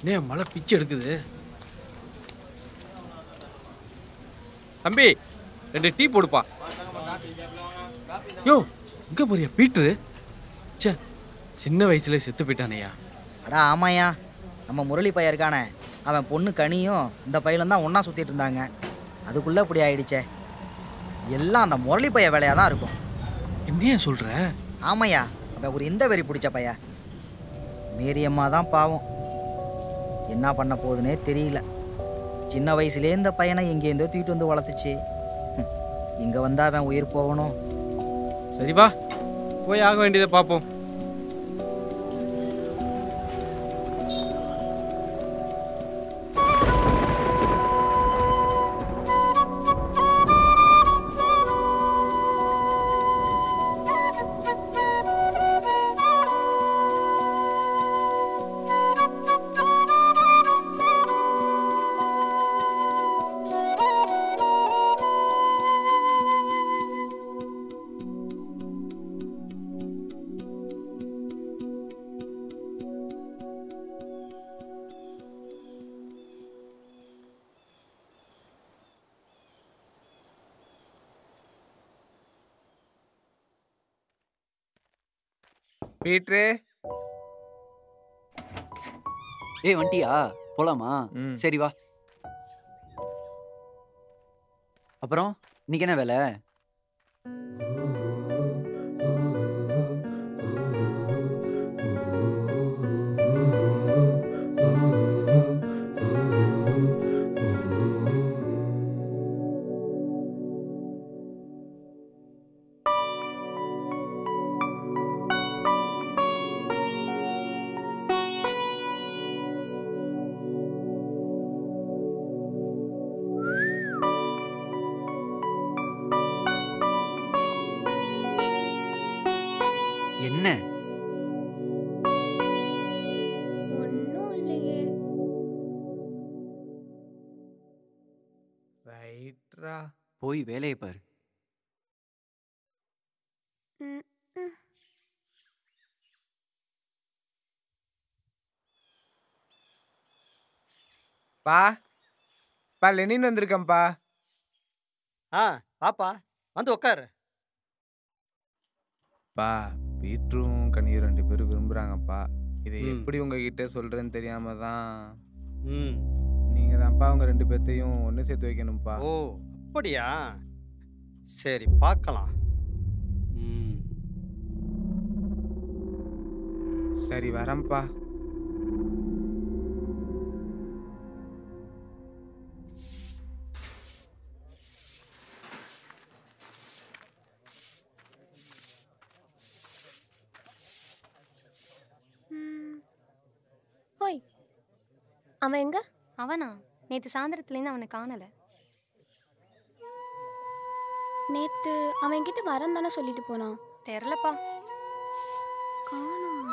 என்ன மழை பிச்சு எடுக்குது தம்பி ரெண்டு டீ போடுப்பா யோ இங்க போறியா பீட்ரு ச்சே சின்ன வயசுல செத்து போயிட்டானேயா அடா ஆமாயா நம்ம முரளி பையன் இருக்கானே அவன் பொண்ணு கனியும் இந்த பையலும் தான் ஒன்றா சுற்றிட்டு இருந்தாங்க அதுக்குள்ளே இப்படி ஆயிடுச்சே எல்லாம் அந்த முரளி பைய வேலையாக தான் இருக்கும் என்னையா சொல்ற ஆமாய்யா அவன் ஒரு இந்த வெறி பிடிச்ச பைய மேரியம்மா தான் பாவம் என்ன பண்ண போகுதுன்னே தெரியல சின்ன வயசுலேயே இந்த பையனை எங்கேருந்தோ தூக்கிட்டு வந்து வளர்த்துச்சு இங்கே வந்தா அவன் உயிர் போகணும் சரி வா போய் ஆக வேண்டியதை பார்ப்போம் பீட்ரு ஏய் வண்டியா போலாமா ம். சரி வா அப்புறம் இன்னைக்கு என்ன வேலை என்ன ஒன்றும் இல்லையே ரைட்ரா போய் வேலையை பாரு ம், ம். பா பா லெனின் வந்திருக்கேன்ப்பா ஆ வாப்பா வந்து உட்காரு பா பீட்ரும் கண்ணீர் ரெண்டு பேரும் விரும்புகிறாங்கப்பா இதை ம். எப்படி உங்ககிட்ட சொல்கிறேன்னு தெரியாம தான் ம் நீங்கள் தான்ப்பா அவங்க ரெண்டு பேர்த்தையும் ஒன்று சேர்த்து வைக்கணும்ப்பா ஓ அப்படியா சரி பார்க்கலாம் ம் சரி வரேன்ப்பா ம். ஹோய் அவன் எங்க அவனா நேற்று சாயந்தரத்துலேருந்து அவனை காணலை நேத்து அவன் என்கிட்ட வரேன் தானே சொல்லிட்டு போனான் தெரிலப்பா காணோம்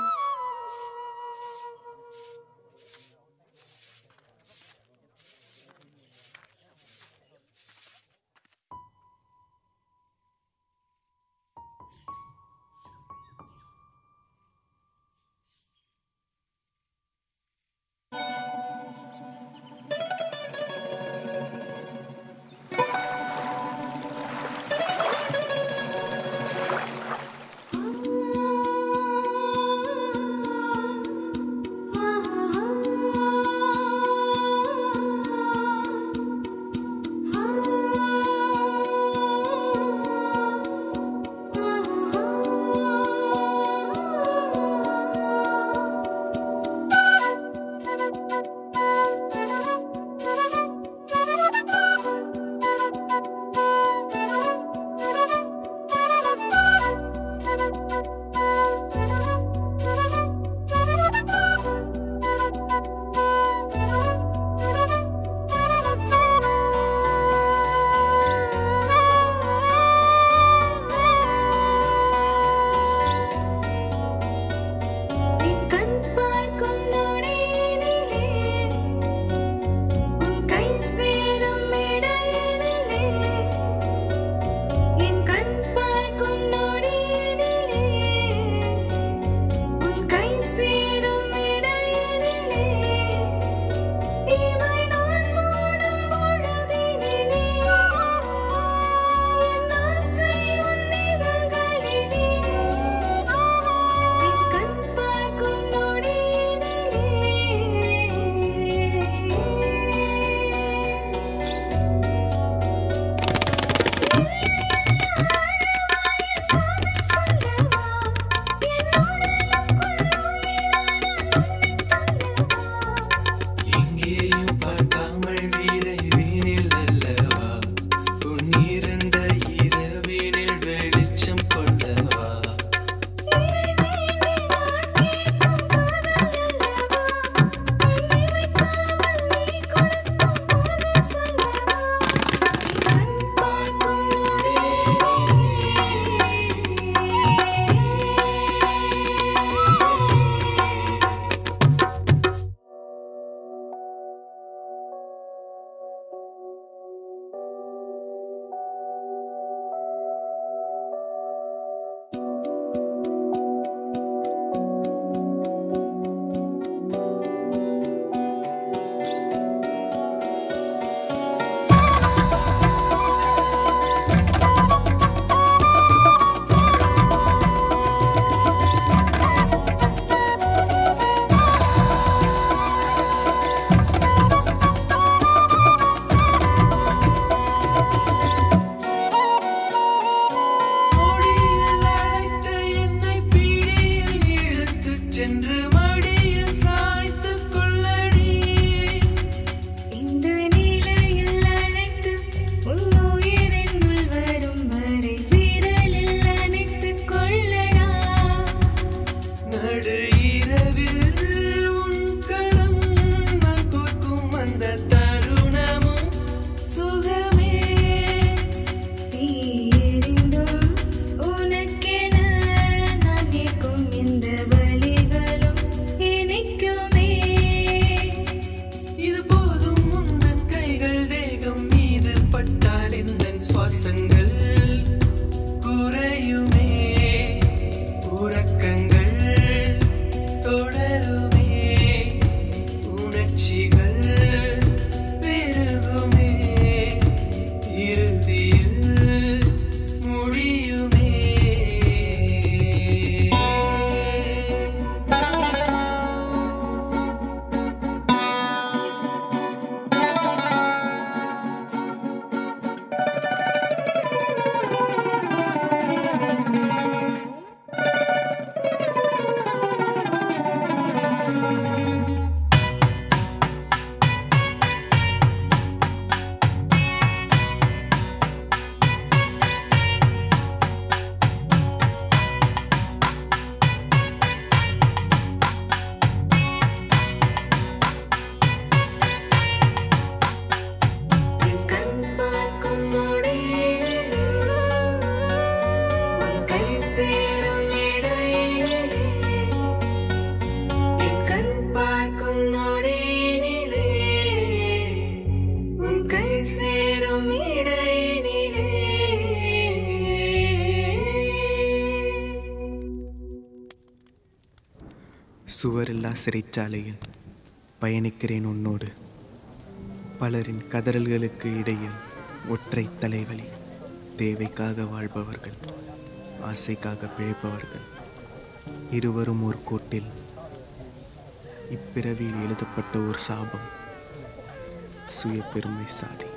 உறக்கங்கள் தொடருமே உணர்ச்சிகள் பெருகுமே இறுதியில் முடியுமே என் கண் பார்க்கும் நொடியினிலே, உன் கை சேரும் இடையினிலே. என் கண் பார்க்கும் நொடியினிலே, உன் கை சேரும் இடையினிலே. சுவரில்லா சிறைச்சாலையில் பயணிக்கிறேன் உன்னோடு பலரின் கதறல்களுக்கு இடையில் ஒற்றை தலைவலி தேவைக்காக வாழ்பவர்கள் ஆசைக்காக பிழைப்பவர்கள் இருவரும் ஒரு கோட்டில் இப்பிறவியில் எழுதப்பட்ட ஒரு சாபம் சுய பெருமை சாதி